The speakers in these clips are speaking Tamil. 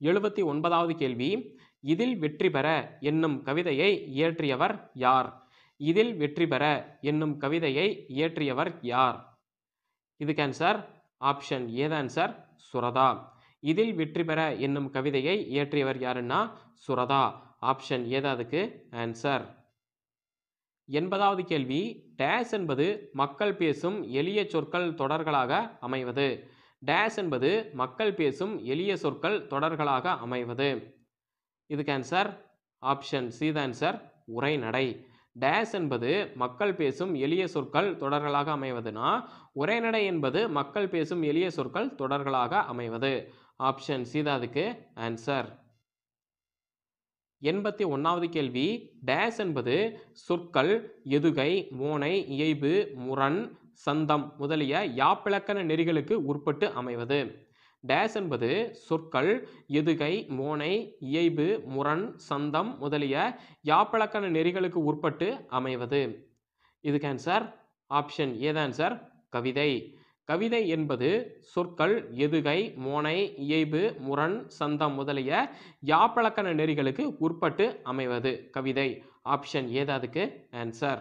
எழுபத்தி ஒன்பதாவது கேள்வி இதில் வெற்றி பெற என்னும் கவிதையை இயற்றியவர் யார் இதில் வெற்றி பெற என்னும் கவிதையை இயற்றியவர் யார் இதுக்கு ஆன்சர் ஆப்ஷன் ஏத ஆன்சர் சுரதா இதில் வெற்றி பெற என்னும் கவிதையை இயற்றியவர் யாருன்னா சுரதா ஆப்ஷன் ஏதா அதுக்கு ஆன்சர் எண்பதாவது கேள்வி டேஸ் என்பது மக்கள் பேசும் எளிய சொற்கள் தொடர்களாக அமைவது டேஸ் என்பது மக்கள் பேசும் எளிய சொற்கள் தொடர்களாக அமைவது இதுக்கு answer option C the answer உரைநடை டேஸ் என்பது மக்கள் பேசும் எளிய சொற்கள் தொடர்களாக அமைவதுனா உரைநடை என்பது மக்கள் பேசும் எளிய சொற்கள் தொடர்களாக அமைவது ஆப்ஷன் சி தான் அதுக்கு ஆன்சர் எண்பத்தி ஒன்றாவது கேள்வி டேஸ் என்பது சொற்கள் எதுகை மோனை இயைபு முரண் சந்தம் முதலிய யாப்பிலக்கண நெறிகளுக்கு உட்பட்டு அமைவது டேஸ் என்பது சொற்கள் எதுகை மோனை இயைபு முரண் சந்தம் முதலிய யாப்பிலக்கண நெறிகளுக்கு உட்பட்டு அமைவது இதுக்கு ஆன்சர் ஆப்ஷன் ஏத ஆன்சர் கவிதை கவிதை என்பது சொற்கள் எதுகை மோனை இயைபு முரண் சந்தம் முதலிய யாப்பழக்கண நெறிகளுக்கு உட்பட்டு அமைவது கவிதை ஆப்ஷன் ஏதாதுக்கு ஆன்சர்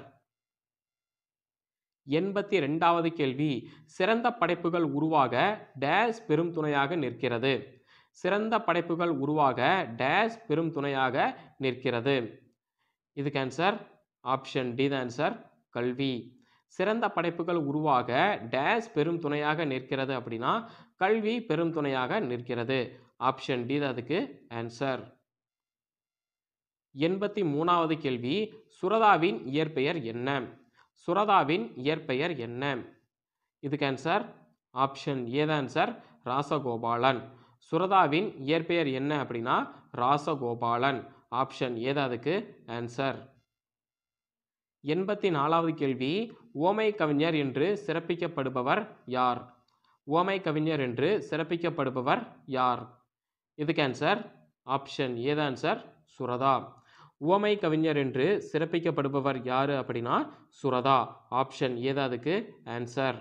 எண்பத்தி ரெண்டாவது கேள்வி சிறந்த படைப்புகள் உருவாக டேஸ் பெரும் துணையாக நிற்கிறது சிறந்த படைப்புகள் உருவாக டேஸ் பெரும் துணையாக நிற்கிறது இதுக்கு answer option D the answer கல்வி சிறந்த படைப்புகள் உருவாக டேஸ் பெரும் துணையாக நிற்கிறது அப்படின்னா கல்வி பெரும் துணையாக நிற்கிறது ஆப்ஷன் டி தான் அதுக்கு ஆன்சர் எண்பத்தி மூணாவது கேள்வி சுரதாவின் இயற்பெயர் என்ன சுரதாவின் இயற்பெயர் என்ன இதுக்கு ஆன்சர் ஆப்ஷன் ஏ தான் ஆன்சர் ராசகோபாலன் சுரதாவின் இயற்பெயர் என்ன அப்படின்னா ராசகோபாலன் ஆப்ஷன் ஏதா அதுக்கு ஆன்சர் எண்பத்தி நாலாவது கேள்வி ஓமை கவிஞர் என்று சிறப்பிக்கப்படுபவர் யார் ஓமை கவிஞர் என்று சிறப்பிக்கப்படுபவர் யார் இதுக்கு ஆன்சர் ஆப்ஷன் ஏத ஆன்சர் சுரதா ஓமை கவிஞர் என்று சிறப்பிக்கப்படுபவர் யாரு அப்படின்னா சுரதா ஆப்ஷன் ஏதா அதுக்கு ஆன்சர்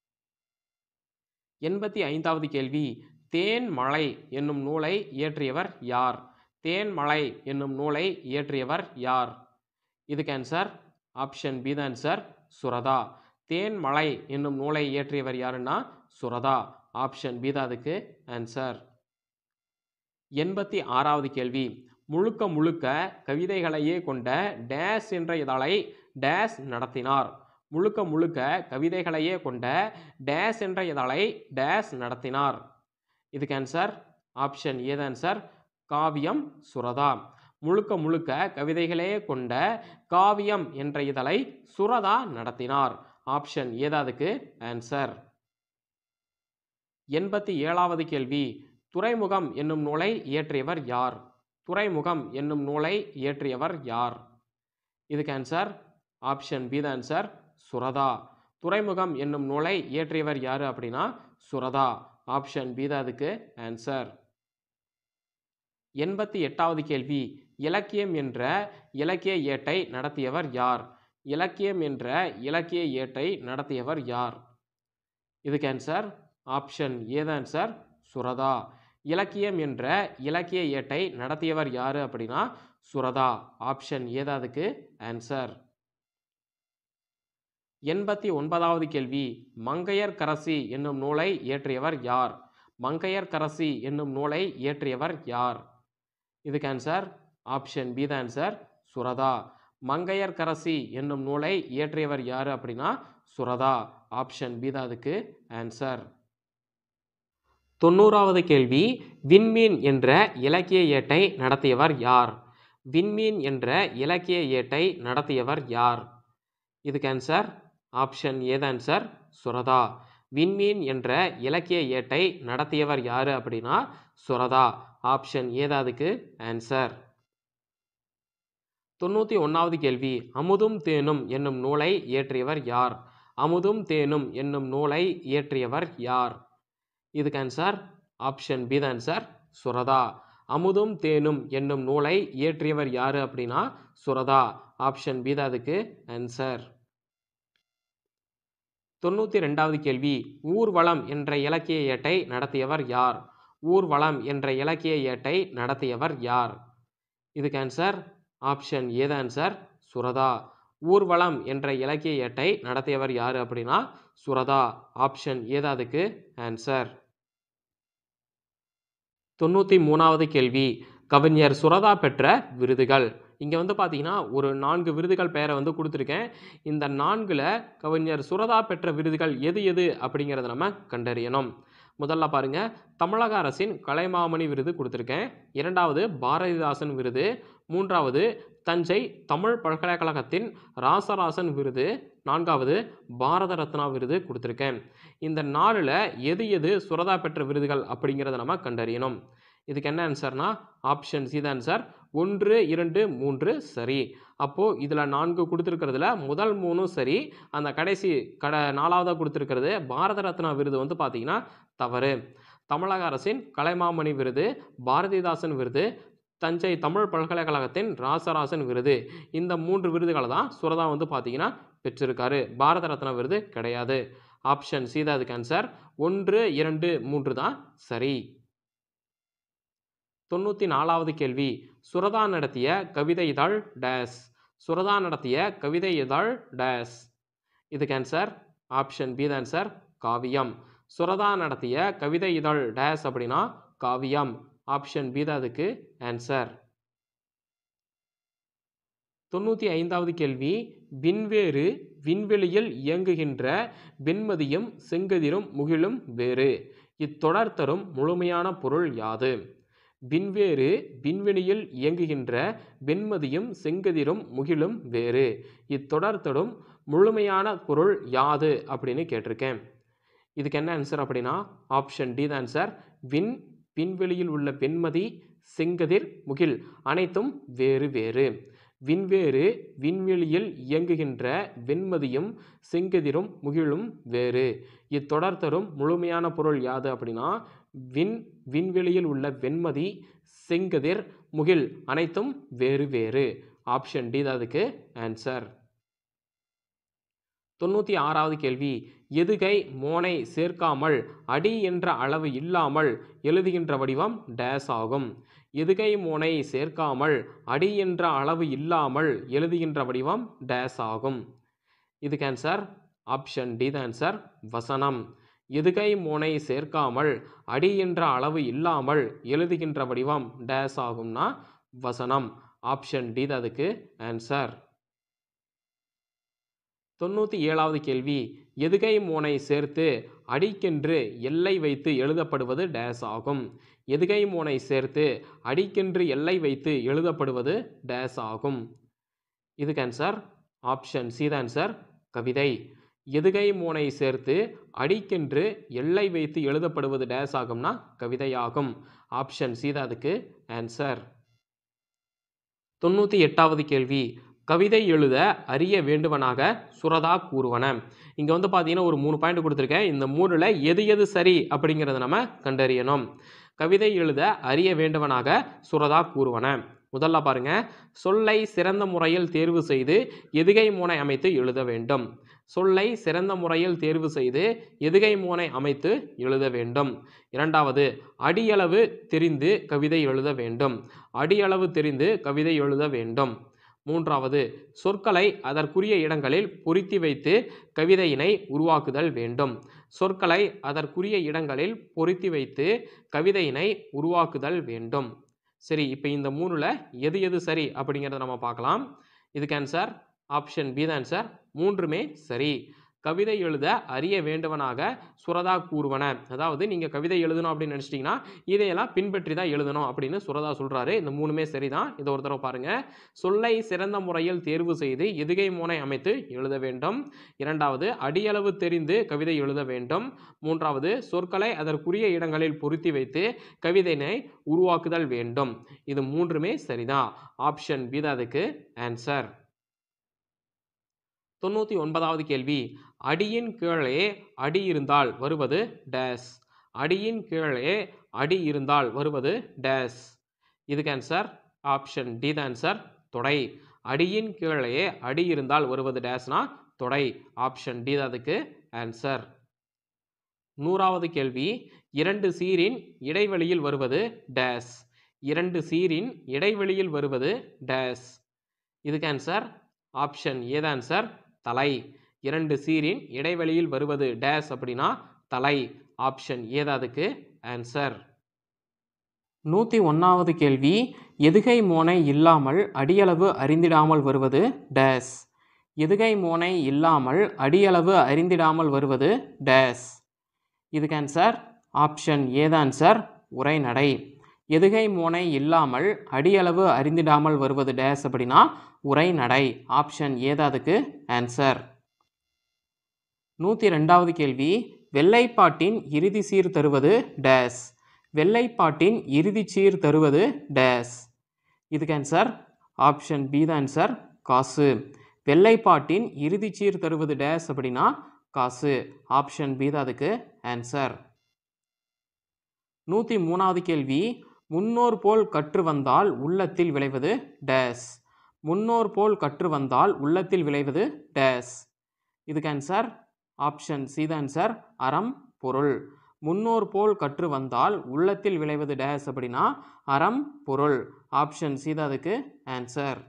எண்பத்தி ஐந்தாவது கேள்வி தேன் மலை என்னும் நூலை இயற்றியவர் யார் தேன் மலை என்னும் நூலை இயற்றியவர் யார் இதுக்கு ஆன்சர் ஆப்ஷன் பி த ஆன்சர் சுரதா தேன் மலை என்னும் நூலை இயற்றியவர் யாருன்னா சுரதா ஆப்ஷன் பி தான் அதுக்கு ஆன்சர் எண்பத்தி ஆறாவது கேள்வி முழுக்க முழுக்க கவிதைகளையே கொண்ட டேஸ் என்ற இதழை டேஸ் நடத்தினார் முழுக்க முழுக்க கவிதைகளையே கொண்ட டேஸ் என்ற இதழை டேஸ் நடத்தினார் இதுக்கு ஆன்சர் ஆப்ஷன் ஏது ஆன்சர் காவியம் சுரதா முழுக்க முழுக்க கவிதைகளே கொண்ட காவியம் என்ற இதழை சுரதா நடத்தினார் ஆப்ஷன் ஏதாதுக்கு ஆன்சர் எண்பத்தி ஏழாவது கேள்வி துறைமுகம் என்னும் நூலை இயற்றியவர் யார் துறைமுகம் என்னும் நூலை இயற்றியவர் யார் இதுக்கு ஆன்சர் ஆப்ஷன் பி த ஆன்சர் சுரதா துறைமுகம் என்னும் நூலை இயற்றியவர் யாரு அப்படின்னா சுரதா ஆப்ஷன் பி தான் அதுக்கு ஆன்சர் எண்பத்தி எட்டாவது கேள்வி இலக்கியம் என்ற இலக்கிய ஏட்டை நடத்தியவர் யார் இலக்கியம் என்ற இலக்கிய ஏட்டை நடத்தியவர் யார் இதுக்கு ஆன்சர் ஆப்ஷன் ஏத ஆன்சர் சுரதா இலக்கியம் என்ற இலக்கிய ஏட்டை நடத்தியவர் யாரு அப்படின்னா சுரதா ஆப்ஷன் ஏதாதுக்கு ஆன்சர் எண்பத்தி ஒன்பதாவது கேள்வி மங்கையர் கரசி என்னும் நூலை இயற்றியவர் யார் மங்கையர் கரசி என்னும் நூலை இயற்றியவர் யார் இதுக்கு ஆன்சர் ஆப்ஷன் பி த ஆன்சர் சுரதா மங்கையர் கரசி என்னும் நூலை இயற்றியவர் யார் அப்படின்னா சுரதா ஆப்ஷன் பி தான் அதுக்கு ஆன்சர் தொண்ணூறாவது கேள்வி விண்மீன் என்ற இலக்கிய ஏட்டை நடத்தியவர் யார் விண்மீன் என்ற இலக்கிய ஏட்டை நடத்தியவர் யார் இதுக்கு ஆன்சர் ஆப்ஷன் ஏத ஆன்சர் சுரதா விண்மீன் என்ற இலக்கிய ஏட்டை நடத்தியவர் யாரு அப்படின்னா சுரதா ஆப்ஷன் ஏதாதுக்கு ஆன்சர் தொண்ணூற்றி ஒன்றாவது கேள்வி அமுதும் தேனும் என்னும் நூலை இயற்றியவர் யார் அமுதும் தேனும் என்னும் நூலை இயற்றியவர் யார் இதுக்கு ஆன்சர் ஆப்ஷன் பி த ஆன்சர் சுரதா அமுதும் தேனும் என்னும் நூலை இயற்றியவர் யாரு அப்படின்னா சுரதா ஆப்ஷன் பி தான் அதுக்கு ஆன்சர் தொண்ணூற்றி ரெண்டாவது கேள்வி ஊர்வலம் என்ற இலக்கிய ஏட்டை நடத்தியவர் யார் ஊர்வலம் என்ற இலக்கிய ஏட்டை நடத்தியவர் யார் இதுக்கு ஆன்சர் ஆப்ஷன் ஏது ஆன்சர் சுரதா ஊர்வலம் என்ற இலக்கிய ஏட்டை நடத்தியவர் யார் அப்படின்னா சுரதா ஆப்ஷன் ஏதா அதுக்கு ஆன்சர் தொண்ணூற்றி மூணாவது கேள்வி கவிஞர் சுரதா பெற்ற விருதுகள் இங்கே வந்து பார்த்தீங்கன்னா ஒரு நான்கு விருதுகள் பெயரை வந்து கொடுத்துருக்கேன் இந்த நான்கில் கவிஞர் சுரதா பெற்ற விருதுகள் எது எது அப்படிங்கிறத நம்ம கண்டறியணும் முதல்ல பாருங்க தமிழக அரசின் கலைமாமணி விருது கொடுத்துருக்கேன் இரண்டாவது பாரதிதாசன் விருது மூன்றாவது தஞ்சை தமிழ் பல்கலைக்கழகத்தின் ராசராசன் விருது நான்காவது பாரத ரத்னா விருது கொடுத்துருக்கேன் இந்த நாலில் எது எது சுரதா பெற்ற விருதுகள் அப்படிங்கிறத நம்ம கண்டறியணும் இதுக்கு என்ன ஆன்சர்னா ஆப்ஷன் சி தான் ஆன்சர் ஒன்று இரண்டு மூன்று சரி அப்போது இதில் நான்கு கொடுத்துருக்கிறதுல முதல் மூணும் சரி அந்த கடைசி கட நாலாவதாக கொடுத்துருக்கிறது பாரத ரத்னா விருது வந்து பார்த்தீங்கன்னா தவறு தமிழக அரசின் கலைமாமணி விருது பாரதிதாசன் விருது தஞ்சை தமிழ் பல்கலைக்கழகத்தின் ராசராசன் விருது இந்த மூன்று விருதுகளை தான் சுரதா வந்து பார்த்தீங்கன்னா பெற்றிருக்காரு பாரத ரத்னா விருது கிடையாது ஆப்ஷன் சி தான் அதுக்கு ஆன்சர் ஒன்று இரண்டு மூன்று தான் சரி தொண்ணூற்றி நாலாவது கேள்வி சுரதா நடத்திய கவிதை இதழ் டேஸ் சுரதா நடத்திய கவிதை இதழ் டேஸ் இதுக்கு ஆன்சர் ஆப்ஷன் பி தான் ஆன்சர் காவியம் சுரதா நடத்திய கவிதை இதழ் டேஸ் அப்படின்னா காவியம் ஆப்ஷன் பி தான் அதுக்கு ஆன்சர் தொண்ணூற்றி ஐந்தாவது கேள்வி விண்வேறு விண்வெளியில் இயங்குகின்ற வெண்மதியும் செங்கதிரும் முகிலும் வேறு இத்தொடர் தரும் முழுமையான பொருள் யாது விண்வேறு விண்வெளியில் இயங்குகின்ற வெண்மதியும் செங்கதிரும் முகிலும் வேறு இத்தொடர் தரும் முழுமையான பொருள் யாது அப்படின்னு கேட்டிருக்கேன் இதுக்கு என்ன ஆன்சர் அப்படின்னா ஆப்ஷன் டி தான் ஆன்சர் விண் விண்வெளியில் உள்ள வெண்மதி செங்கதிர் முகில் அனைத்தும் வேறு வேறு விண்வேறு விண்வெளியில் இயங்குகின்ற வெண்மதியும் செங்கதிரும் முகிலும் வேறு இத்தொடர் தரும் முழுமையான பொருள் யாது அப்படின்னா விண் விண்வெளியில் உள்ள வெண்மதி செங்கதிர் முகில் அனைத்தும் வேறு வேறு ஆப்ஷன் டி தான் அதுக்கு ஆன்சர் தொண்ணூற்றி ஆறாவது கேள்வி எதுகை மோனை சேர்க்காமல் அடி என்ற அளவு இல்லாமல் எழுதுகின்ற வடிவம் டேஸ் ஆகும் எதுகை மோனை சேர்க்காமல் அடி என்ற அளவு இல்லாமல் எழுதுகின்ற வடிவம் டேஸ் ஆகும் இதுக்கு ஆன்சர் ஆப்ஷன் டி தான் ஆன்சர் வசனம் எதுகை மோனை சேர்க்காமல் அடி என்ற அளவு இல்லாமல் எழுதுகின்ற வடிவம் டேஸ் ஆகும்னா வசனம் ஆப்ஷன் டி தான் அதுக்கு ஆன்சர் தொண்ணூற்றி ஏழாவது கேள்வி எதுகை மோனை சேர்த்து அடிக்கென்று எல்லை வைத்து எழுதப்படுவது டேஸ் ஆகும் எதுகை மோனை சேர்த்து அடிக்கென்று எல்லை வைத்து எழுதப்படுவது டேஸ் ஆகும் இதுக்கு ஆன்சர் ஆப்ஷன் சி தான் ஆன்சர் கவிதை எதுகை மோனை சேர்த்து அடிக்கென்று எல்லை வைத்து எழுதப்படுவது டேஸ் ஆகும்னா கவிதையாகும் ஆப்ஷன் சி தான் அதுக்கு ஆன்சர் தொண்ணூற்றி எட்டாவது கேள்வி கவிதை எழுத அறிய வேண்டுவனாக சுரதா கூறுவன இங்கே வந்து பார்த்தீங்கன்னா ஒரு மூணு பாயிண்ட் கொடுத்துருக்கேன் இந்த மூணில் எது எது சரி அப்படிங்கிறத நம்ம கண்டறியணும் கவிதை எழுத அறிய வேண்டுவனாக சுரதா கூறுவன முதல்ல பாருங்க சொல்லை சிறந்த முறையில் தேர்வு செய்து எதுகை மூனை அமைத்து எழுத வேண்டும் சொல்லை சிறந்த முறையில் தேர்வு செய்து எதுகை மூனை அமைத்து எழுத வேண்டும் இரண்டாவது அடியளவு தெரிந்து கவிதை எழுத வேண்டும் அடியளவு தெரிந்து கவிதை எழுத வேண்டும் மூன்றாவது சொற்களை அதற்குரிய இடங்களில் பொருத்தி வைத்து கவிதையினை உருவாக்குதல் வேண்டும் சொற்களை அதற்குரிய இடங்களில் பொருத்தி வைத்து கவிதையினை உருவாக்குதல் வேண்டும் சரி இப்போ இந்த மூணில் எது எது சரி அப்படிங்கிறத நம்ம பார்க்கலாம் இதுக்கு ஆன்சர் ஆப்ஷன் பி தான் ஆன்சர் மூன்றுமே சரி கவிதை எழுத அறிய வேண்டுவனாக சுரதா கூறுவன அதாவது நீங்கள் கவிதை எழுதணும் அப்படின்னு நினச்சிட்டிங்கன்னா இதையெல்லாம் பின்பற்றி தான் எழுதணும் அப்படின்னு சுரதா சொல்கிறாரு இந்த மூணுமே சரிதான் இதை ஒரு தடவை பாருங்கள் சொல்லை சிறந்த முறையில் தேர்வு செய்து எதுகை மூனை அமைத்து எழுத வேண்டும் இரண்டாவது அடியளவு தெரிந்து கவிதை எழுத வேண்டும் மூன்றாவது சொற்களை அதற்குரிய இடங்களில் பொருத்தி வைத்து கவிதையினை உருவாக்குதல் வேண்டும் இது மூன்றுமே சரிதான் ஆப்ஷன் பி தான் அதுக்கு ஆன்சர் தொண்ணூற்றி ஒன்பதாவது கேள்வி அடியின் கீழே அடி இருந்தால் வருவது டேஸ் அடியின் கீழே அடி இருந்தால் வருவது டேஸ் இதுக்கு ஆன்சர் ஆப்ஷன் டி தான் ஆன்சர் தொடை அடியின் கீழே அடி இருந்தால் வருவது டேஸ்னா தொடை ஆப்ஷன் டி தான் அதுக்கு ஆன்சர் நூறாவது கேள்வி இரண்டு சீரின் இடைவெளியில் வருவது டேஸ் இரண்டு சீரின் இடைவெளியில் வருவது டேஸ் இதுக்கு ஆன்சர் ஆப்ஷன் ஏது ஆன்சர் தலை இரண்டு சீரின் இடைவெளியில் வருவது டேஸ் அப்படின்னா தலை ஆப்ஷன் ஏதாதுக்கு ஆன்சர் நூற்றி ஒன்றாவது கேள்வி எதுகை மோனை இல்லாமல் அடியளவு அறிந்திடாமல் வருவது டேஸ் எதுகை மோனை இல்லாமல் அடியளவு அறிந்திடாமல் வருவது டேஸ் இதுக்கு ஆன்சர் ஆப்ஷன் ஏது ஆன்சர் உரைநடை எதுகை மோனை இல்லாமல் அடியளவு அறிந்திடாமல் வருவது டேஸ் அப்படின்னா உரைநடை ஆப்ஷன் ஏதாதுக்கு ஆன்சர் நூற்றி ரெண்டாவது கேள்வி வெள்ளைப்பாட்டின் இறுதி சீர் தருவது டேஸ் வெள்ளைப்பாட்டின் இறுதி சீர் தருவது டேஸ் இதுக்கு ஆன்சர் ஆப்ஷன் பி தான் ஆன்சர் காசு வெள்ளைப்பாட்டின் இறுதி சீர் தருவது டேஸ் அப்படின்னா காசு ஆப்ஷன் பி தான் அதுக்கு ஆன்சர் நூற்றி மூணாவது கேள்வி முன்னோர் போல் கற்று வந்தால் உள்ளத்தில் விளைவது டேஸ் முன்னோர் போல் கற்று வந்தால் உள்ளத்தில் விளைவது டேஸ் இதுக்கு ஆன்சர் ஆப்ஷன் சி தான் ஆன்சர் அறம் பொருள் முன்னோர் போல் கற்று வந்தால் உள்ளத்தில் விளைவது டேஸ் அப்படின்னா அறம் பொருள் ஆப்ஷன் சி தான் அதுக்கு ஆன்சர்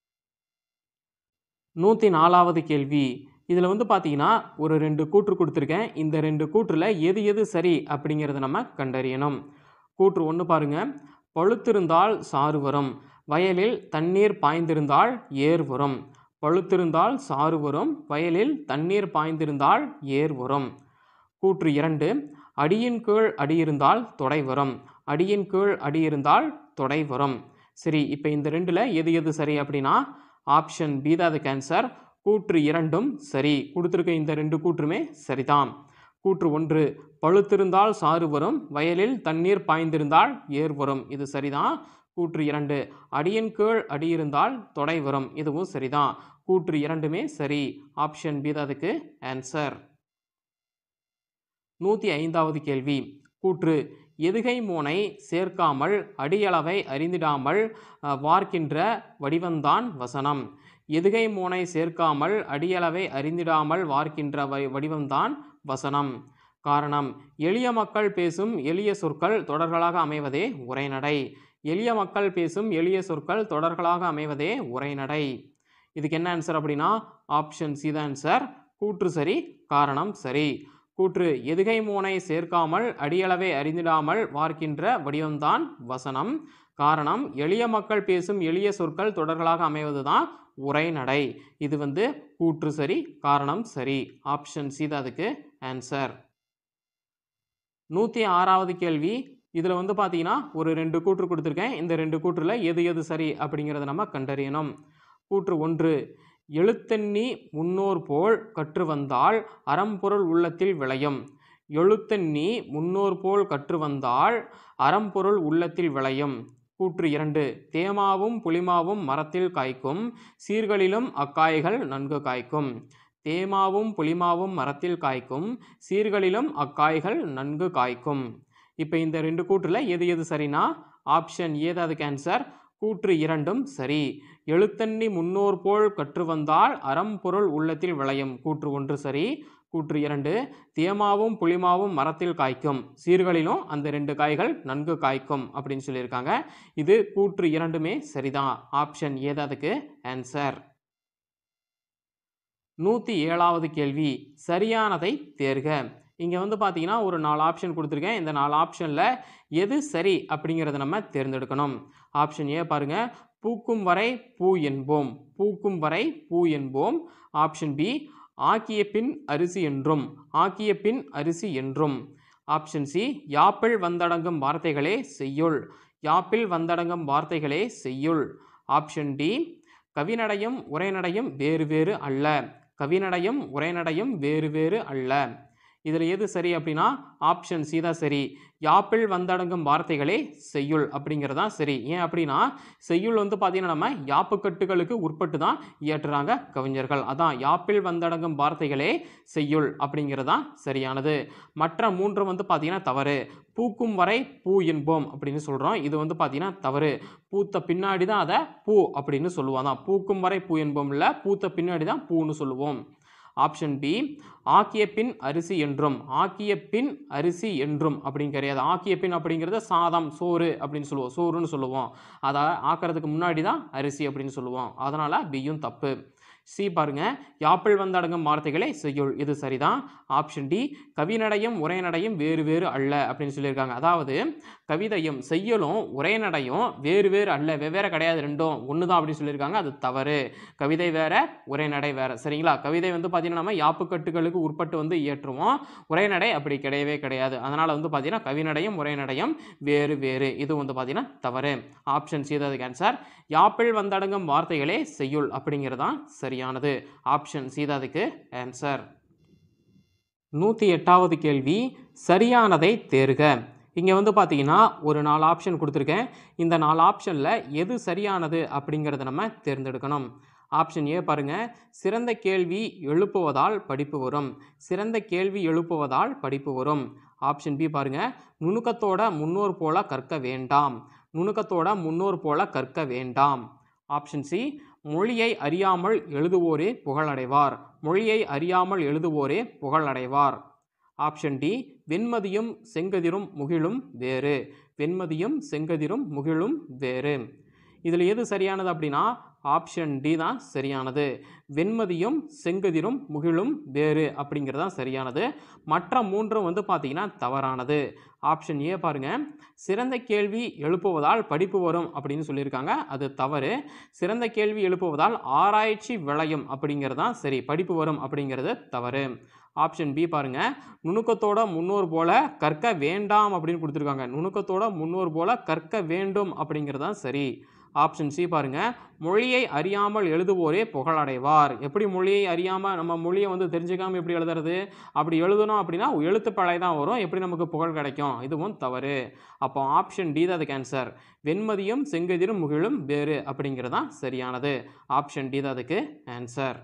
நூற்றி நாலாவது கேள்வி இதில் வந்து பார்த்தீங்கன்னா ஒரு ரெண்டு கூற்று கொடுத்துருக்கேன் இந்த ரெண்டு கூற்றில் எது எது சரி அப்படிங்கிறத நம்ம கண்டறியணும் கூற்று ஒன்று பாருங்க பழுத்திருந்தால் சாறு வரும் வயலில் தண்ணீர் பாய்ந்திருந்தால் ஏர் வரும் பழுத்திருந்தால் சாறு வரும் வயலில் தண்ணீர் பாய்ந்திருந்தால் ஏர் வரும் கூற்று இரண்டு அடியின் கீழ் அடி இருந்தால் தொடை வரும் அடியின் கீழ் அடி இருந்தால் தொடை வரும் சரி இப்போ இந்த ரெண்டில் எது எது சரி அப்படின்னா ஆப்ஷன் பி தான் அதுக்கு ஆன்சர் கூற்று இரண்டும் சரி கொடுத்துருக்க இந்த ரெண்டு கூற்றுமே சரிதான் கூற்று ஒன்று பழுத்திருந்தால் சாறு வரும் வயலில் தண்ணீர் பாய்ந்திருந்தால் ஏர் வரும் இது சரிதான் கூற்று இரண்டு அடியின் கீழ் அடி இருந்தால் தொடை வரும் இதுவும் சரிதான் கூற்று இரண்டுமே சரி ஆப்ஷன் பி தான் அதுக்கு ஆன்சர் நூற்றி ஐந்தாவது கேள்வி கூற்று எதுகை மோனை சேர்க்காமல் அடியளவை அறிந்திடாமல் அஹ், வார்க்கின்ற வடிவந்தான் வசனம் எதுகை மோனை சேர்க்காமல் அடியளவை அறிந்திடாமல் வார்க்கின்ற வ- வடிவம்தான் வசனம் காரணம் எளிய மக்கள் பேசும் எளிய சொற்கள் தொடர்களாக அமைவதே உரைநடை எளிய மக்கள் பேசும் எளிய சொற்கள் தொடர்களாக அமைவதே உரைநடை இதுக்கு என்ன ஆன்சர் அப்படின்னா ஆப்ஷன் சி தான் ஆன்சர் கூற்று சரி காரணம் சரி கூற்று எதுகை மோனை சேர்க்காமல் அடியளவை அறிந்திடாமல் வார்க்கின்ற வடிவம்தான் வசனம் காரணம் எளிய மக்கள் பேசும் எளிய சொற்கள் தொடர்களாக அமைவதுதான் உரைநடை இது வந்து கூற்று சரி காரணம் சரி ஆப்ஷன் சி தான் அதுக்கு ஆன்சர் நூற்றி ஆறாவது கேள்வி இதில் வந்து பார்த்தீங்கன்னா ஒரு ரெண்டு கூற்று கொடுத்துருக்கேன் இந்த ரெண்டு கூற்றில் எது எது சரி அப்படிங்கிறத நம்ம கண்டறியணும் கூற்று ஒன்று எழுத்தெண்ணி முன்னோர் போல் கற்று வந்தால் அறம்பொருள் உள்ளத்தில் விளையும் எழுத்தெண்ணி முன்னோர் போல் கற்று வந்தால் அறம்பொருள் உள்ளத்தில் விளையும் கூற்று இரண்டு தேமாவும் புளிமாவும் மரத்தில் காய்க்கும் சீர்களிலும் அக்காய்கள் நன்கு காய்க்கும் தேமாவும் புளிமாவும் மரத்தில் காய்க்கும் சீர்களிலும் அக்காய்கள் நன்கு காய்க்கும் இப்போ இந்த ரெண்டு கூற்றில் எது எது சரினா ஆப்ஷன் ஏது அதுக்கு ஆன்சர் கூற்று இரண்டும் சரி எழுத்தண்ணி முன்னோர் போல் கற்று வந்தால் அறம்பொருள் உள்ளத்தில் விளையும் கூற்று ஒன்று சரி கூற்று இரண்டு தேமாவும் புளிமாவும் மரத்தில் காய்க்கும் சீர்களிலும் அந்த ரெண்டு காய்கள் நன்கு காய்க்கும் அப்படின்னு சொல்லியிருக்காங்க இது கூற்று இரண்டுமே சரிதான் ஆப்ஷன் ஏது அதுக்கு ஆன்சர் நூற்றி ஏழாவது கேள்வி சரியானதை தேர்க இங்கே வந்து பார்த்தீங்கன்னா ஒரு நாலு ஆப்ஷன் கொடுத்துருக்கேன் இந்த நாலு ஆப்ஷனில் எது சரி அப்படிங்கிறத நம்ம தேர்ந்தெடுக்கணும் ஆப்ஷன் ஏ பாருங்க பூக்கும் வரை பூ என்போம் பூக்கும் வரை பூ என்போம் ஆப்ஷன் பி ஆக்கிய பின் அரிசி என்றும் ஆக்கிய பின் அரிசி என்றும் ஆப்ஷன் சி யாப்பிள் வந்தடங்கும் வார்த்தைகளே செய்யுள் யாப்பில் வந்தடங்கும் வார்த்தைகளே செய்யுள் ஆப்ஷன் டி கவிநடையும் உரைநடையும் வேறு வேறு அல்ல கவிநடையும் உரைநடையும் வேறு வேறு அல்ல இதில் எது சரி அப்படின்னா ஆப்ஷன் சி தான் சரி யாப்பிள் வந்தடங்கும் வார்த்தைகளே செய்யுள் அப்படிங்கிறது தான் சரி ஏன் அப்படின்னா செய்யுள் வந்து பார்த்தீங்கன்னா நம்ம யாப்புக்கட்டுகளுக்கு உட்பட்டு தான் இயற்றுறாங்க கவிஞர்கள் அதான் யாப்பிள் வந்தடங்கும் வார்த்தைகளே செய்யுள் அப்படிங்கிறது தான் சரியானது மற்ற மூன்று வந்து பார்த்தீங்கன்னா தவறு பூக்கும் வரை பூ என்போம் அப்படின்னு சொல்கிறோம் இது வந்து பார்த்தீங்கன்னா தவறு பூத்த பின்னாடி தான் அதை பூ அப்படின்னு சொல்லுவோம் தான் பூக்கும் வரை பூ என்போம் இல்லை பூத்த பின்னாடி தான் பூன்னு சொல்லுவோம் ஆப்ஷன் பி ஆக்கிய பின் அரிசி என்றும் ஆக்கிய பின் அரிசி என்றும் அப்படின்னு கிடையாது ஆக்கிய பின் அப்படிங்கிறத சாதம் சோறு அப்படின்னு சொல்லுவோம் சோறுன்னு சொல்லுவோம் அதை ஆக்கிறதுக்கு முன்னாடி தான் அரிசி அப்படின்னு சொல்லுவோம் அதனால் பியும் தப்பு சி பாருங்க யாப்பிள் வந்தடங்கும் வார்த்தைகளே செய்யுள் இது சரிதான் ஆப்ஷன் டி கவிநடையும் உரைநடையும் வேறு வேறு அல்ல அப்படின்னு சொல்லியிருக்காங்க அதாவது கவிதையும் செய்யுளும் உரைநடையும் வேறு வேறு அல்ல வெவ்வேறு கிடையாது ரெண்டும் ஒன்று தான் அப்படின்னு சொல்லியிருக்காங்க அது தவறு கவிதை வேற உரைநடை வேற சரிங்களா கவிதை வந்து பார்த்தீங்கன்னா நம்ம யாப்புக்கட்டுகளுக்கு உட்பட்டு வந்து இயற்றுவோம் உரைநடை அப்படி கிடையவே கிடையாது அதனால் வந்து பார்த்தீங்கன்னா கவிநடையும் உரைநடையும் வேறு வேறு இது வந்து பார்த்தீங்கன்னா தவறு ஆப்ஷன் சி தான் ஆன்சர் யாப்பிள் வந்தடங்கும் வார்த்தைகளே செய்யுள் அப்படிங்கிறதான் சரியானது ஆப்ஷன் சி தான் அதுக்கு ஆன்சர் நூற்றி எட்டாவது கேள்வி சரியானதை தேர்க இங்கே வந்து பார்த்தீங்கன்னா ஒரு நாலு ஆப்ஷன் கொடுத்துருக்கேன் இந்த நாலு ஆப்ஷனில் எது சரியானது அப்படிங்கிறத நம்ம தேர்ந்தெடுக்கணும் ஆப்ஷன் ஏ பாருங்க சிறந்த கேள்வி எழுப்புவதால் படிப்பு வரும் சிறந்த கேள்வி எழுப்புவதால் படிப்பு வரும் ஆப்ஷன் பி பாருங்க நுணுக்கத்தோட முன்னோர் போல கற்க வேண்டாம் நுணுக்கத்தோட முன்னோர் போல கற்க வேண்டாம் ஆப்ஷன் சி மொழியை அறியாமல் எழுதுவோரே புகழடைவார் மொழியை அறியாமல் எழுதுவோரே புகழடைவார் ஆப்ஷன் டி வெண்மதியும் செங்கதிரும் முகிலும் வேறு வெண்மதியும் செங்கதிரும் முகிலும் வேறு இதில் எது சரியானது அப்படின்னா ஆப்ஷன் டி தான் சரியானது வெண்மதியும் செங்கதிரும் முகிலும் வேறு அப்படிங்கிறது தான் சரியானது மற்ற மூன்றும் வந்து பார்த்தீங்கன்னா தவறானது ஆப்ஷன் ஏ பாருங்க சிறந்த கேள்வி எழுப்புவதால் படிப்பு வரும் அப்படின்னு சொல்லியிருக்காங்க அது தவறு சிறந்த கேள்வி எழுப்புவதால் ஆராய்ச்சி விளையும் அப்படிங்கிறது தான் சரி படிப்பு வரும் அப்படிங்கிறது தவறு ஆப்ஷன் பி பாருங்க நுணுக்கத்தோட முன்னோர் போல கற்க வேண்டாம் அப்படின்னு கொடுத்துருக்காங்க நுணுக்கத்தோட முன்னோர் போல கற்க வேண்டும் அப்படிங்கிறது தான் சரி ஆப்ஷன் சி பாருங்க மொழியை அறியாமல் எழுதுவோரே புகழடைவார் எப்படி மொழியை அறியாமல் நம்ம மொழியை வந்து தெரிஞ்சுக்காம எப்படி எழுதுறது அப்படி எழுதணும் அப்படின்னா எழுத்துப்பழை தான் வரும் எப்படி நமக்கு புகழ் கிடைக்கும் இதுவும் தவறு அப்போ ஆப்ஷன் டி தான் அதுக்கு ஆன்சர் வெண்மதியும் செங்கதிரும் முகிலும் வேறு அப்படிங்கிறது தான் சரியானது ஆப்ஷன் டி தான் அதுக்கு ஆன்சர்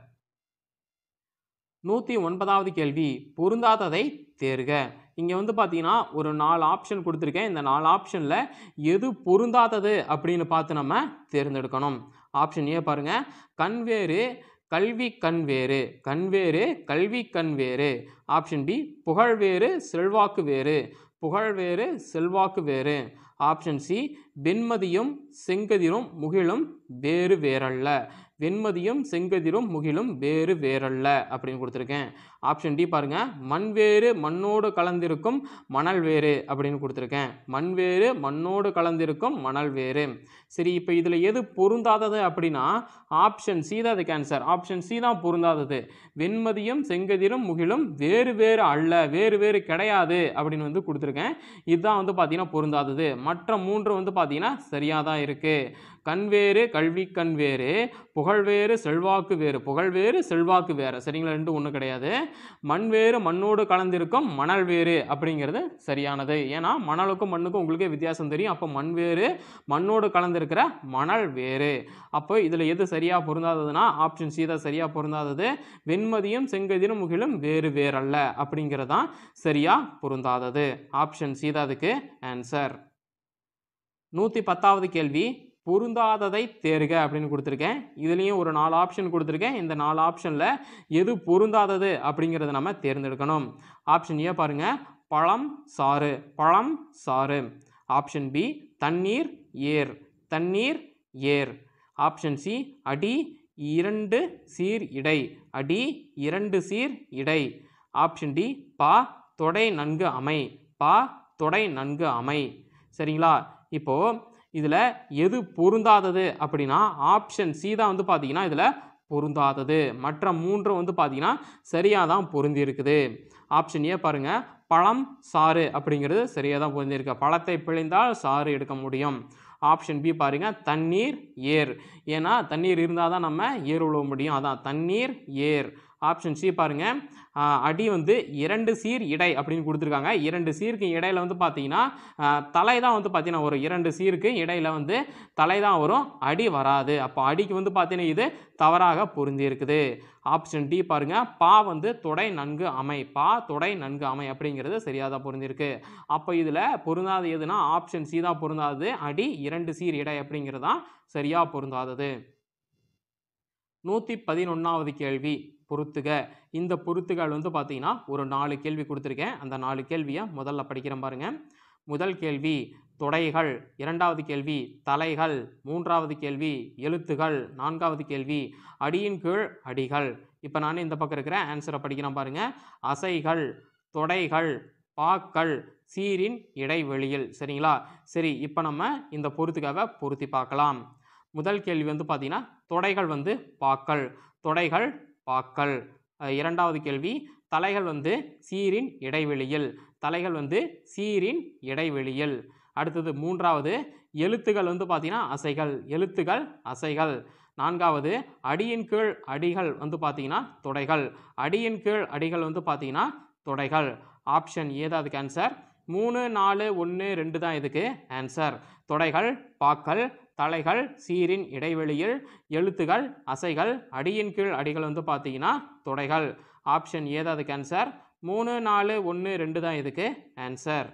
நூற்றி ஒன்பதாவது கேள்வி பொருந்தாததை தேர்க இங்கே வந்து பார்த்தீங்கன்னா ஒரு நாலு ஆப்ஷன் கொடுத்துருக்கேன் இந்த நாலு ஆப்ஷனில் எது பொருந்தாதது அப்படின்னு பார்த்து நம்ம தேர்ந்தெடுக்கணும் ஆப்ஷன் ஏ பாருங்கள் கண் வேறு கல்வி கண் வேறு கண் வேறு கல்வி கண் வேறு ஆப்ஷன் பி புகழ் வேறு செல்வாக்கு வேறு புகழ் வேறு செல்வாக்கு வேறு ஆப்ஷன் சி வெண்மதியும் செங்கதிரும் முகிலும் வேறு வேறல்ல வெண்மதியும் செங்கதிரும் முகிலும் வேறு வேறல்ல அப்படின்னு கொடுத்துருக்கேன் ஆப்ஷன் டி பாருங்க மண் வேறு மண்ணோடு கலந்திருக்கும் மணல் வேறு அப்படின்னு கொடுத்துருக்கேன் மண் வேறு மண்ணோடு கலந்திருக்கும் மணல் வேறு சரி இப்போ இதில் எது பொருந்தாதது அப்படின்னா ஆப்ஷன் சி தான் அதுக்கு ஆன்சர் ஆப்ஷன் சி தான் பொருந்தாதது வெண்மதியும் செங்கதிரும் முகிலும் வேறு வேறு அல்ல வேறு வேறு கிடையாது அப்படின்னு வந்து கொடுத்துருக்கேன் இதுதான் வந்து பார்த்தீங்கன்னா பொருந்தாதது மற்ற மூன்று வந்து பார்த்தீங்கன்னா சரியாக தான் இருக்குது கண் வேறு கல்வி கண் வேறு புகழ் வேறு செல்வாக்கு வேறு புகழ் வேறு செல்வாக்கு வேறு சரிங்களா ரெண்டும் ஒன்றும் கிடையாது மண் வேறு மண்ணோடு கலந்திருக்கும் மணல் வேறு அப்படிங்கிறது சரியானது ஏன்னா மணலுக்கும் மண்ணுக்கும் உங்களுக்கே வித்தியாசம் தெரியும் அப்போ மண் வேறு மண்ணோடு கலந்திருக்கிற மணல் வேறு அப்போ இதில் எது சரியாக பொருந்தாததுன்னா ஆப்ஷன் சி தான் சரியாக பொருந்தாதது வெண்மதியும் செங்கதிரும் முகிலும் வேறு வேறல்ல அப்படிங்கிறது தான் சரியாக பொருந்தாதது ஆப்ஷன் சி தான் அதுக்கு ஆன்சர் நூற்றி பத்தாவது கேள்வி பொருந்தாததை தேர்க அப்படின்னு கொடுத்துருக்கேன் இதுலேயும் ஒரு நாலு ஆப்ஷன் கொடுத்துருக்கேன் இந்த நாலு ஆப்ஷனில் எது பொருந்தாதது அப்படிங்கிறத நம்ம தேர்ந்தெடுக்கணும் ஆப்ஷன் ஏ பாருங்க பழம் சாறு பழம் சாறு ஆப்ஷன் பி தண்ணீர் ஏர் தண்ணீர் ஏர் ஆப்ஷன் சி அடி இரண்டு சீர் இடை அடி இரண்டு சீர் இடை ஆப்ஷன் டி பா தொடை நன்கு அமை பா தொடை நன்கு அமை சரிங்களா இப்போது இதில் எது பொருந்தாதது அப்படின்னா ஆப்ஷன் சி தான் வந்து பார்த்தீங்கன்னா இதில் பொருந்தாதது மற்ற மூன்றும் வந்து பார்த்தீங்கன்னா சரியாக தான் பொருந்தி இருக்குது ஆப்ஷன் ஏ பாருங்கள் பழம் சாறு அப்படிங்கிறது சரியாக தான் பொருந்திருக்கு பழத்தை பிழிந்தால் சாறு எடுக்க முடியும் ஆப்ஷன் பி பாருங்க தண்ணீர் ஏர் ஏன்னா தண்ணீர் இருந்தால் தான் நம்ம ஏர் உழவ முடியும் அதான் தண்ணீர் ஏர் ஆப்ஷன் சி பாருங்க ஆஹ், அடி வந்து இரண்டு சீர் இடை அப்படின்னு கொடுத்துருக்காங்க இரண்டு சீருக்கு இடையில வந்து பார்த்தீங்கன்னா ஆஹ், தலை தான் வந்து பார்த்தீங்கன்னா ஒரு இரண்டு சீருக்கு இடையில வந்து தலை தான் வரும் அடி வராது அப்போ அடிக்கு வந்து பார்த்தீங்கன்னா இது தவறாக பொருந்தி இருக்குது ஆப்ஷன் டி பாருங்க பா வந்து தொடை நன்கு அமை பா தொடை நன்கு அமை அப்படிங்கிறது சரியாக தான் பொருந்திருக்கு அப்போ இதில் பொருந்தாது எதுனா ஆப்ஷன் சி தான் பொருந்தாதது அடி இரண்டு சீர் இடை அப்படிங்கிறது தான் சரியாக பொருந்தாதது நூற்றி பதினொன்றாவது கேள்வி பொறுத்துக இந்த பொறுத்துகள் வந்து பார்த்தீங்கன்னா ஒரு நாலு கேள்வி கொடுத்துருக்கேன் அந்த நாலு கேள்வியை முதல்ல படிக்கிறேன் பாருங்க முதல் கேள்வி தொடைகள் இரண்டாவது கேள்வி தலைகள் மூன்றாவது கேள்வி எழுத்துகள் நான்காவது கேள்வி அடியின் கீழ் அடிகள் இப்போ நான் இந்த பக்கம் இருக்கிற ஆன்சரை படிக்கிறேன் பாருங்க அசைகள் தொடைகள் பாக்கள் சீரின் இடைவெளியில் சரிங்களா சரி இப்போ நம்ம இந்த பொறுத்துக்காக பொருத்தி பார்க்கலாம் முதல் கேள்வி வந்து பார்த்தீங்கன்னா தொடைகள் வந்து பாக்கள் தொடைகள் பாக்கள் அஹ் இரண்டாவது கேள்வி தலைகள் வந்து சீரின் இடைவெளியில் தலைகள் வந்து சீரின் இடைவெளியில் அடுத்தது மூன்றாவது எழுத்துகள் வந்து பார்த்தீங்கன்னா அசைகள் எழுத்துகள் அசைகள் நான்காவது அடியின் கீழ் அடிகள் வந்து பார்த்தீங்கன்னா தொடைகள் அடியின் கீழ் அடிகள் வந்து பார்த்தீங்கன்னா தொடைகள் ஆப்ஷன் ஏதாவது ஆன்சர் மூணு நாலு ஒன்று ரெண்டு தான் இதுக்கு ஆன்சர் தொடைகள் பாக்கள் தலைகள் சீரின் இடைவெளியில் எழுத்துகள் அசைகள் அடியின் கீழ் அடிகள் வந்து பார்த்தீங்கன்னா தொடைகள் ஆப்ஷன் ஏதாவது ஆன்சர் மூணு நாலு ஒன்று ரெண்டு தான் இதுக்கு ஆன்சர்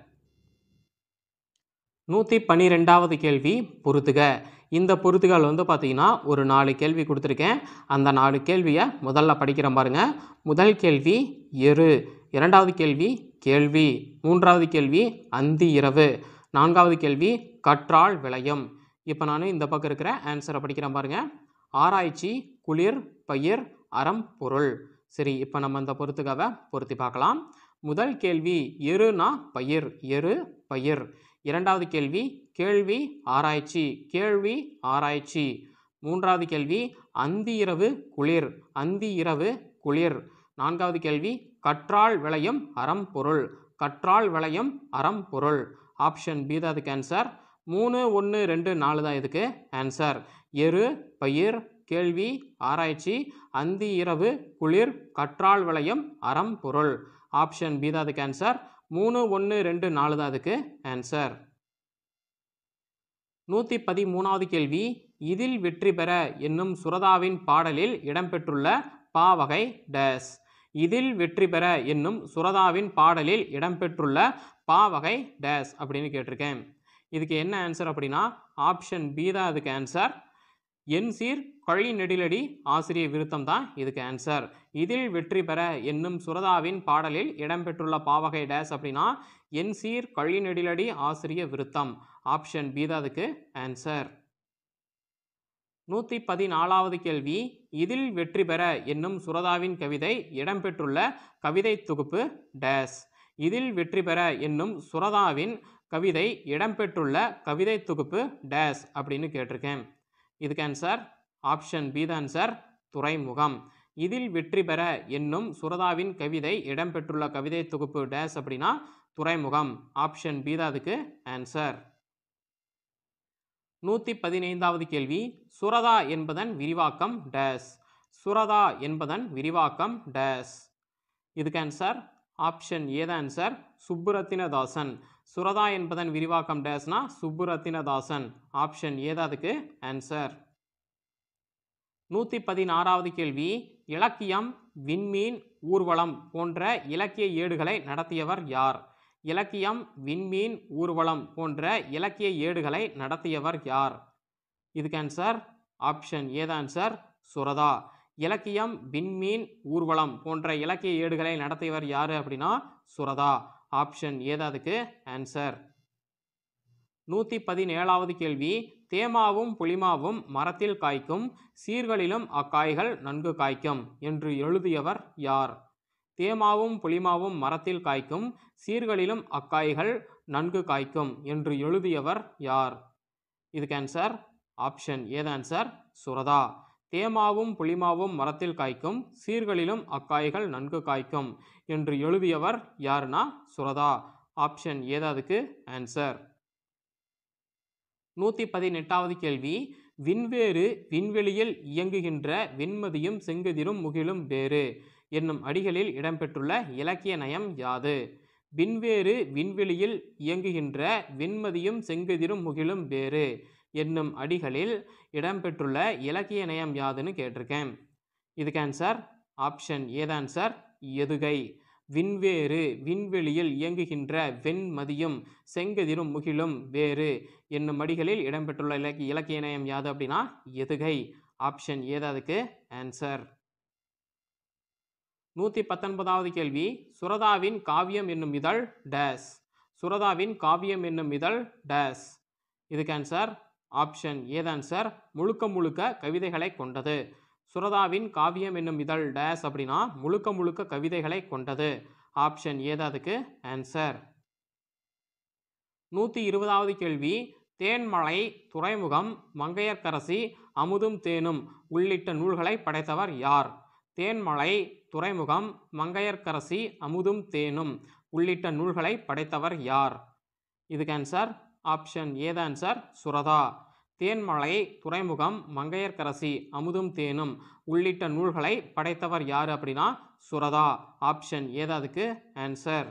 நூற்றி பன்னிரெண்டாவது கேள்வி பொறுத்துக இந்த பொறுத்துகள் வந்து பார்த்தீங்கன்னா ஒரு நாலு கேள்வி கொடுத்துருக்கேன் அந்த நாலு கேள்வியை முதல்ல படிக்கிறேன் பாருங்க முதல் கேள்வி எரு இரண்டாவது கேள்வி கேள்வி மூன்றாவது கேள்வி அந்தி இரவு நான்காவது கேள்வி கற்றால் விளையும் இப்போ நான் இந்த பக்கம் இருக்கிற ஆன்சரை படிக்கிறேன் பாருங்க ஆராய்ச்சி குளிர் பயிர் அறம் பொருள் சரி இப்போ நம்ம இந்த பொறுத்துக்காக பொருத்தி பார்க்கலாம் முதல் கேள்வி எருனா பயிர் எரு பயிர் இரண்டாவது கேள்வி கேள்வி ஆராய்ச்சி கேள்வி ஆராய்ச்சி மூன்றாவது கேள்வி அந்தி இரவு குளிர் அந்தி இரவு குளிர் நான்காவது கேள்வி கற்றால் விளையும் அறம் பொருள் கற்றால் விளையும் அறம் பொருள் ஆப்ஷன் பி தான் அதுக்கு ஆன்சர் மூணு ஒன்று ரெண்டு நாலு தான் இதுக்கு ஆன்சர் எரு பயிர் கேள்வி ஆராய்ச்சி அந்தி இரவு குளிர் கற்றால் விளையும் அறம் பொருள் ஆப்ஷன் பி தான் அதுக்கு ஆன்சர் மூணு ஒன்று ரெண்டு நாலு தான் அதுக்கு ஆன்சர் நூற்றி பதிமூணாவது கேள்வி இதில் வெற்றி பெற என்னும் சுரதாவின் பாடலில் இடம்பெற்றுள்ள பாவகை டேஸ் இதில் வெற்றி பெற என்னும் சுரதாவின் பாடலில் இடம்பெற்றுள்ள பாவகை டேஸ் அப்படின்னு கேட்டிருக்கேன் இதுக்கு என்ன ஆன்சர் அப்படின்னா ஆப்ஷன் பி தான் அதுக்கு ஆன்சர் என் சீர் கழி நெடிலடி ஆசிரிய விருத்தம் தான் இதுக்கு ஆன்சர் இதில் வெற்றி பெற என்னும் சுரதாவின் பாடலில் இடம்பெற்றுள்ள பாவகை டேஸ் அப்படின்னா என் சீர் கழி நெடிலடி ஆசிரிய விருத்தம் ஆப்ஷன் பி தான் அதுக்கு ஆன்சர் நூற்றி பதினாலாவது கேள்வி இதில் வெற்றி பெற என்னும் சுரதாவின் கவிதை இடம்பெற்றுள்ள கவிதை தொகுப்பு டேஸ் இதில் வெற்றி பெற என்னும் சுரதாவின் கவிதை இடம்பெற்றுள்ள கவிதை தொகுப்பு டேஸ் அப்படின்னு கேட்டிருக்கேன் இதுக்கு ஆன்சர் ஆப்ஷன் பி தான் ஆன்சர் துறைமுகம் இதில் வெற்றி பெற என்னும் சுரதாவின் கவிதை இடம்பெற்றுள்ள கவிதை தொகுப்பு டேஸ் அப்படின்னா துறைமுகம் ஆப்ஷன் பி தான் அதுக்கு ஆன்சர் நூற்றி பதினைந்தாவது கேள்வி சுரதா என்பதன் விரிவாக்கம் டேஸ் சுரதா என்பதன் விரிவாக்கம் டேஸ் இதுக்கு ஆன்சர் ஆப்ஷன் ஏதா ஆன்சர் சுப்புரத்தினதாசன் சுரதா என்பதன் விரிவாக்கம் டேஸ்னா சுப்புரத்தினதாசன் ஆப்ஷன் ஏதா அதுக்கு ஆன்சர் நூற்றி பதினாறாவது கேள்வி இலக்கியம் விண்மீன் ஊர்வலம் போன்ற இலக்கிய ஏடுகளை நடத்தியவர் யார் இலக்கியம் விண்மீன் ஊர்வலம் போன்ற இலக்கிய ஏடுகளை நடத்தியவர் யார் இதுக்கு ஆன்சர் ஆப்ஷன் ஏதா ஆன்சர் சுரதா இலக்கியம் விண்மீன் ஊர்வலம் போன்ற இலக்கிய ஏடுகளை நடத்தியவர் யார் அப்படின்னா சுரதா ஆப்ஷன் ஏதா அதுக்கு ஆன்சர் நூற்றி பதினேழாவது கேள்வி தேமாவும் புளிமாவும் மரத்தில் காய்க்கும் சீர்களிலும் அக்காய்கள் நன்கு காய்க்கும் என்று எழுதியவர் யார் தேமாவும் புளிமாவும் மரத்தில் காய்க்கும் சீர்களிலும் அக்காய்கள் நன்கு காய்க்கும் என்று எழுதியவர் யார் இதுக்கு ஆன்சர் ஆப்ஷன் ஏது ஆன்சர் சுரதா தேமாவும் புளிமாவும் மரத்தில் காய்க்கும் சீர்களிலும் அக்காய்கள் நன்கு காய்க்கும் என்று எழுதியவர் யாருன்னா சுரதா ஆப்ஷன் ஏதாவதுக்கு ஆன்சர் நூற்றி பதினெட்டாவது கேள்வி விண்வேறு விண்வெளியில் இயங்குகின்ற வெண்மதியும் செங்கதிரும் முகிலும் வேறு என்னும் அடிகளில் இடம்பெற்றுள்ள இலக்கிய நயம் யாது விண்வேறு விண்வெளியில் இயங்குகின்ற வெண்மதியும் செங்கதிரும் முகிலும் வேறு என்னும் அடிகளில் இடம்பெற்றுள்ள இலக்கிய நயம் யாதுன்னு கேட்டிருக்கேன் இதுக்கு ஆன்சர் ஆப்ஷன் ஏது ஆன்சர் எதுகை விண்வேறு விண்வெளியில் இயங்குகின்ற வெண்மதியும் செங்கதிரும் முகிலும் வேறு என்னும் அடிகளில் இடம்பெற்றுள்ள இலக்கிய இலக்கிய நயம் யாது அப்படின்னா எதுகை ஆப்ஷன் ஏது அதுக்கு ஆன்சர் நூற்றி பத்தொன்பதாவது கேள்வி சுரதாவின் காவியம் என்னும் இதழ் டேஸ் சுரதாவின் காவியம் என்னும் இதழ் டேஸ் இதுக்கு ஆன்சர் ஆப்ஷன் ஏது ஆன்சர் முழுக்க முழுக்க கவிதைகளை கொண்டது சுரதாவின் காவியம் என்னும் இதழ் டேஸ் அப்படின்னா முழுக்க முழுக்க கவிதைகளை கொண்டது ஆப்ஷன் ஏது அதுக்கு ஆன்சர் நூற்றி இருபதாவது கேள்வி தேன்மலை துறைமுகம் மங்கையர்க்கரசி அமுதும் தேனும் உள்ளிட்ட நூல்களை படைத்தவர் யார் தேன்மலை துறைமுகம் மங்கையர்க்கரசி அமுதும் தேனும் உள்ளிட்ட நூல்களை படைத்தவர் யார் இதுக்கு ஆன்சர் ஆப்ஷன் ஏது ஆன்சர் சுரதா தேன்மலை துறைமுகம் மங்கையர்க்கரசி அமுதும் தேனும் உள்ளிட்ட நூல்களை படைத்தவர் யார் அப்படின்னா சுரதா ஆப்ஷன் ஏது அதுக்கு ஆன்சர்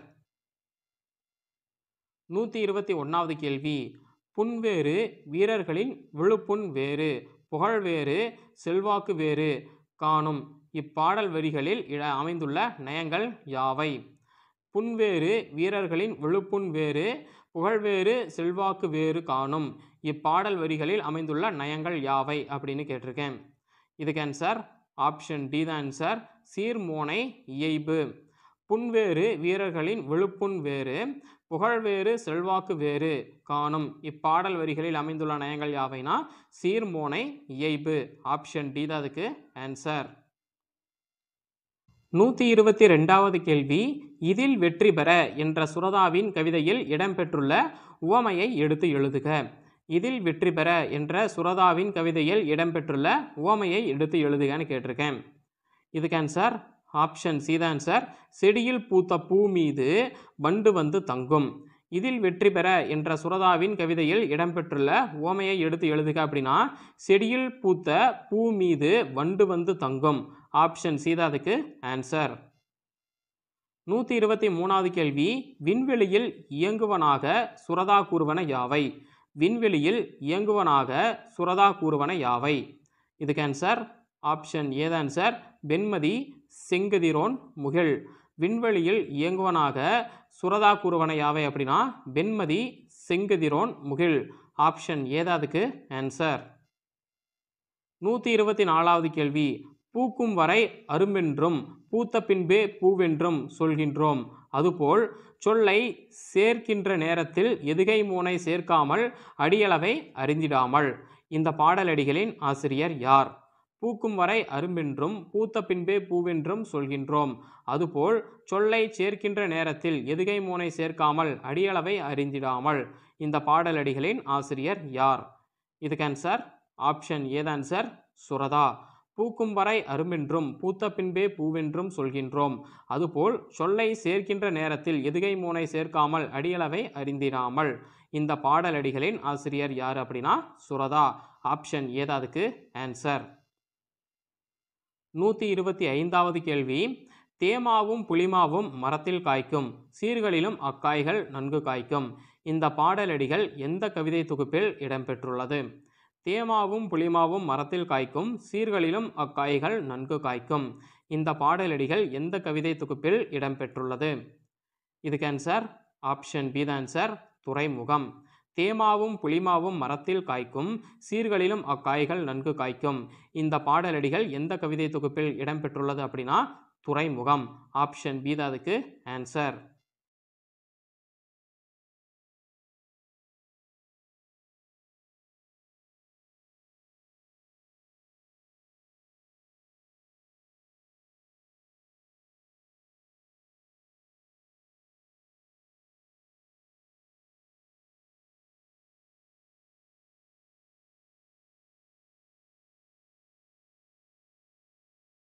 நூற்றி இருபத்தி ஒன்றாவது கேள்வி புன்வேறு வீரர்களின் விழுப்புண் வேறு புகழ் வேறு செல்வாக்கு வேறு காணும் இப்பாடல் வரிகளில் இட அமைந்துள்ள நயங்கள் யாவை புன்வேறு வீரர்களின் விழுப்புண் வேறு புகழ்வேறு செல்வாக்கு வேறு காணும் இப்பாடல் வரிகளில் அமைந்துள்ள நயங்கள் யாவை அப்படின்னு கேட்டிருக்கேன் இதுக்கு ஆன்சர் ஆப்ஷன் டி தான் ஆன்சர் சீர்மோனை இயைபு புன்வேறு வீரர்களின் விழுப்புண் வேறு புகழ்வேறு செல்வாக்கு வேறு காணும் இப்பாடல் வரிகளில் அமைந்துள்ள நயங்கள் யாவைனா சீர்மோனை இயைபு ஆப்ஷன் டி தான் அதுக்கு ஆன்சர் நூற்றி இருபத்தி ரெண்டாவது கேள்வி இதில் வெற்றி பெற என்ற சுரதாவின் கவிதையில் இடம்பெற்றுள்ள உவமையை எடுத்து எழுதுக இதில் வெற்றி பெற என்ற சுரதாவின் கவிதையில் இடம்பெற்றுள்ள உவமையை எடுத்து எழுதுகன்னு கேட்டிருக்கேன் இதுக்கு ஆன்சர் ஆப்ஷன் சி தான் ஆன்சர் செடியில் பூத்த பூ மீது வண்டு வந்து தங்கும் இதில் வெற்றி பெற என்ற சுரதாவின் கவிதையில் இடம்பெற்றுள்ள உவமையை எடுத்து எழுதுக அப்படின்னா செடியில் பூத்த பூ மீது வண்டு வந்து தங்கும் ஆப்ஷன் சி தான் அதுக்கு ஆன்சர் நூற்றி இருபத்தி மூணாவது கேள்வி விண்வெளியில் இயங்குவனாக சுரதா கூறுவன யாவை விண்வெளியில் இயங்குவனாக சுரதா கூறுவன யாவை இதுக்கு ஆன்சர் ஆப்ஷன் ஏது ஆன்சர் வெண்மதி செங்கதிரோன் முகில் விண்வெளியில் இயங்குவனாக சுரதா கூறுவன யாவை அப்படின்னா வெண்மதி செங்கதிரோன் முகில் ஆப்ஷன் ஏதாதுக்கு ஆன்சர் நூற்றி இருபத்தி நாலாவது கேள்வி பூக்கும் வரை அருமென்றும் பூத்த பின்பே பூவென்றும் சொல்கின்றோம் அதுபோல் சொல்லை சேர்க்கின்ற நேரத்தில் எதுகை மூனை சேர்க்காமல் அடியளவை அறிந்திடாமல் இந்த பாடலடிகளின் ஆசிரியர் யார் பூக்கும் வரை அரும்பென்றும் பூத்த பின்பே பூவென்றும் சொல்கின்றோம் அதுபோல் சொல்லை சேர்க்கின்ற நேரத்தில் எதுகை மூனை சேர்க்காமல் அடியளவை அறிந்திடாமல் இந்த பாடலடிகளின் ஆசிரியர் யார் இதுக்கு ஆன்சர் ஆப்ஷன் ஏது ஆன்சர் சுரதா பூக்கும் வரை அருமென்றும் பூத்த பின்பே பூவென்றும் சொல்கின்றோம் அதுபோல் சொல்லை சேர்க்கின்ற நேரத்தில் எதுகை மூனை சேர்க்காமல் அடியளவை அறிந்திடாமல் இந்த பாடலடிகளின் ஆசிரியர் யார் அப்படின்னா சுரதா ஆப்ஷன் ஏதாதுக்கு ஆன்சர் நூற்றி இருபத்தி ஐந்தாவது கேள்வி தேமாவும் புளிமாவும் மரத்தில் காய்க்கும் சீர்களிலும் அக்காய்கள் நன்கு காய்க்கும் இந்த பாடலடிகள் எந்த கவிதை தொகுப்பில் இடம்பெற்றுள்ளது தேமாவும் புளிமாவும் மரத்தில் காய்க்கும் சீர்களிலும் அக்காய்கள் நன்கு காய்க்கும் இந்த பாடலடிகள் எந்த கவிதை தொகுப்பில் இடம்பெற்றுள்ளது இதுக்கு ஆன்சர் ஆப்ஷன் பி த ஆன்சர் துறைமுகம் தேமாவும் புளிமாவும் மரத்தில் காய்க்கும் சீர்களிலும் அக்காய்கள் நன்கு காய்க்கும் இந்த பாடலடிகள் எந்த கவிதை தொகுப்பில் இடம்பெற்றுள்ளது அப்படின்னா துறைமுகம் ஆப்ஷன் பி தான் அதுக்கு ஆன்சர்